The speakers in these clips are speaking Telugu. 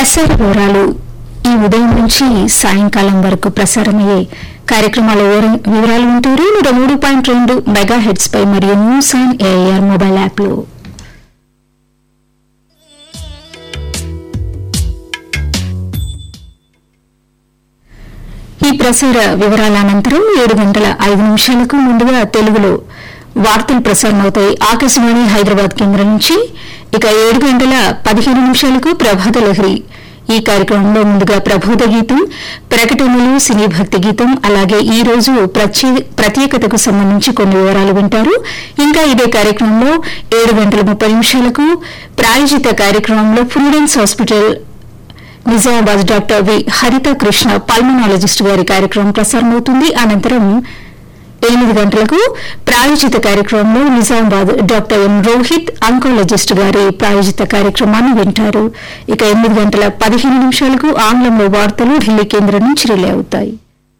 ప్రసార వివరాలు ఈ ఉదయం నుంచి సాయంకాలం వరకు ప్రసారమయ్యే కార్యక్రమాల వివర- వివరాలు ఉంటారు నూట మూడు పాయింట్ రెండు మెగా హెడ్స్ పై మరియు news and AIR mobile app లో ఈ ప్రసార వివరాల అనంతరం ఏడు గంటల ఐదు నిమిషాలకు ముందుగా తెలుగులో వార్తలు ప్రసారమవుతాయి ఆకాశవాణి హైదరాబాద్ కేంద్రం నుంచి ఇక ఏడు గంటల పదిహేను నిమిషాలకు ప్రభాత లహరి ఈ కార్యక్రమంలో ముందుగా ప్రబోధ గీతం ప్రకటనలు సినీ భక్తి గీతం అలాగే ఈ రోజు ప్రత్యే- ప్రత్యేకతకు సంబంధించి కొన్ని వివరాలు వింటారు ఇంకా ఇదే కార్యక్రమంలో ఏడు గంటల ముప్పై నిమిషాలకు ప్రాయోజిత కార్యక్రమంలో Prudence hospital Nizamabad doctor V Haritha Krishna pulmonologist గారి కార్యక్రమం ప్రసారమవుతుంది అనంతరం ఎనిమిది గంటలకు ప్రాయోజిత కార్యక్రమంలో Nizamabad doctor M Rohit oncologist గారి ప్రాయోజిత కార్యక్రమాన్ని వింటారు ఇక ఎనిమిది గంటల పదిహేను నిమిషాలకు ఆంగ్లంలో వార్తలు ఢిల్లీ కేంద్రం నుంచి రిలే అవుతాయి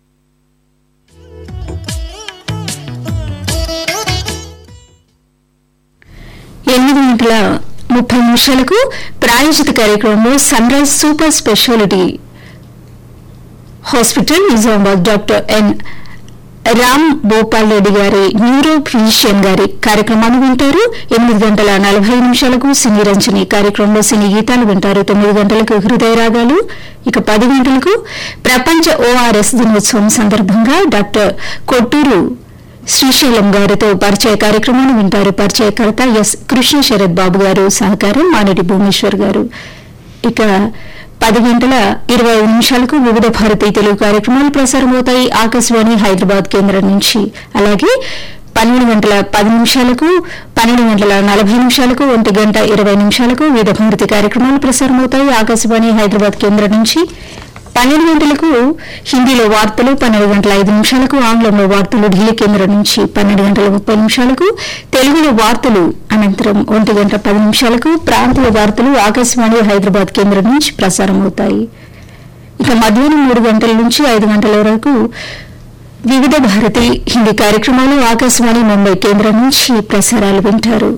ఎనిమిది గంటల ముప్పై నిమిషాలకు ప్రాయోజిత కార్యక్రమంలో sunrise super speciality hospital Nizamabad doctor N Ram Bhupal Reddy గారి న్యూరో ఫిజిషియన్ గారి కార్యక్రమాన్ని వింటారు ఎనిమిది గంటల నలభై నిమిషాలకు సినీ రంజని కార్యక్రమంలో సినీ గీతాలు వింటారు తొమ్మిది గంటలకు హృదయ రాగాలు ఇక పది గంటలకు ప్రపంచ ఓఆర్ఎస్ దినోత్సవం సందర్భంగా డాక్టర్ కొట్టూరు శ్రీశైలం గారితో పరిచయ కార్యక్రమాన్ని వింటారు పరిచయకర్త ఎస్ కృష్ణ శరత్ బాబు గారు సహకారం మానేటి భూమేశ్వర్ గారు ఇక పది గంటల ఇరవై ఐదు నిమిషాలకు వివిధ భారతీ తెలుగు కార్యక్రమాలు ప్రసారమవుతాయి ఆకాశవాణి హైదరాబాద్ కేంద్రం నుంచి అలాగే పన్నెండు గంటల పది నిమిషాలకు పన్నెండు గంటల నలభై నిమిషాలకు ఒంటి గంట ఇరవై నిమిషాలకు వివిధ భారతి కార్యక్రమాలు ప్రసారమవుతాయి ఆకాశవాణి హైదరాబాద్ కేంద్రం నుంచి పన్నెండు గంటలకు హిందీలో వార్తలు పన్నెండు గంటల ఐదు నిమిషాలకు ఆంగ్లంలో వార్తలు ఢిల్లీ కేంద్రం నుంచి పన్నెండు గంటల ముప్పై నిమిషాలకు తెలుగులో వార్తలు అనంతరం ఒంటి గంట పది నిమిషాలకు ప్రాంతీయ వార్తలు ఆకాశవాణి హైదరాబాద్ కేంద్రం నుంచి ప్రసారమవుతాయి ఇక మధ్యాహ్నం మూడు గంటల నుంచి ఐదు గంటల వరకు వివిధ భారతి హిందీ కార్యక్రమాలు ఆకాశవాణి ముంబై కేంద్రం నుంచి ప్రసారాలు వింటారు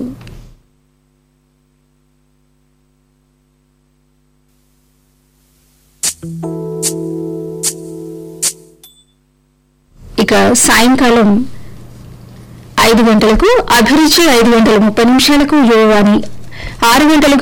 ఇక సాయంకాలం ఐదు గంటలకు అభిరుచి ఐదు గంటల ముప్పై నిమిషాలకు యువవాణి ఆరు గంటలకు